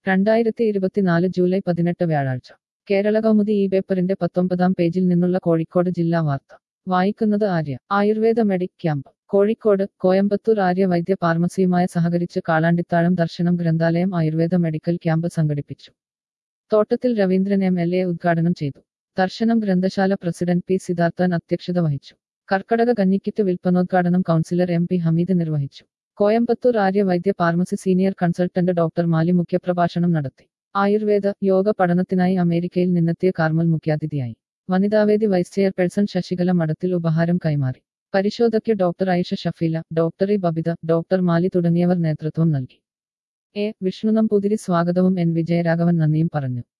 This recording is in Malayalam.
രണ്ടായിരത്തി ഇരുപത്തിനാല് ജൂലൈ പതിനെട്ട് വ്യാഴാഴ്ച കേരള കൗമുദി ഈ പേപ്പറിന്റെ പത്തൊമ്പതാം പേജിൽ നിന്നുള്ള കോഴിക്കോട് ജില്ലാ വാർത്ത വായിക്കുന്നത് ആര്യ ആയുർവേദ മെഡിക് ക്യാമ്പ് കോഴിക്കോട് കോയമ്പത്തൂർ ആര്യ വൈദ്യ ഫാർമസിയുമായി സഹകരിച്ച് കാളാണ്ടിത്താഴം ദർശനം ഗ്രന്ഥാലയം ആയുർവേദ മെഡിക്കൽ ക്യാമ്പ് സംഘടിപ്പിച്ചു തോട്ടത്തിൽ രവീന്ദ്രൻ എം എൽ എ ഉദ്ഘാടനം ചെയ്തു ദർശനം ഗ്രന്ഥശാല പ്രസിഡന്റ് പി സിദ്ധാർത്ഥൻ അധ്യക്ഷത വഹിച്ചു കർക്കടക കഞ്ഞിക്കിറ്റ് വിൽപ്പനോദ്ഘാടനം കൗൺസിലർ എം പി ഹമീദ് നിർവഹിച്ചു Coimbatore Arya Vaidya pharmacy senior consultant doctor Mali മുഖ്യപ്രഭാഷണം നടത്തി ആയുർവേദ യോഗ പഠനത്തിനായി അമേരിക്കയിൽ നിന്നെത്തിയ കാർമൽ മുഖ്യാതിഥിയായി വനിതാവേദി വൈസ് ചെയർപേഴ്സൺ ശശികല മഠത്തിൽ ഉപഹാരം കൈമാറി പരിശോധയ്ക്ക് doctor Aisha Shafeela doctor E Babitha doctor Mali തുടങ്ങിയവർ നേതൃത്വം നൽകി എ വിഷ്ണു നമ്പൂതിരി സ്വാഗതവും എൻ വിജയരാഘവൻ നന്ദിയും പറഞ്ഞു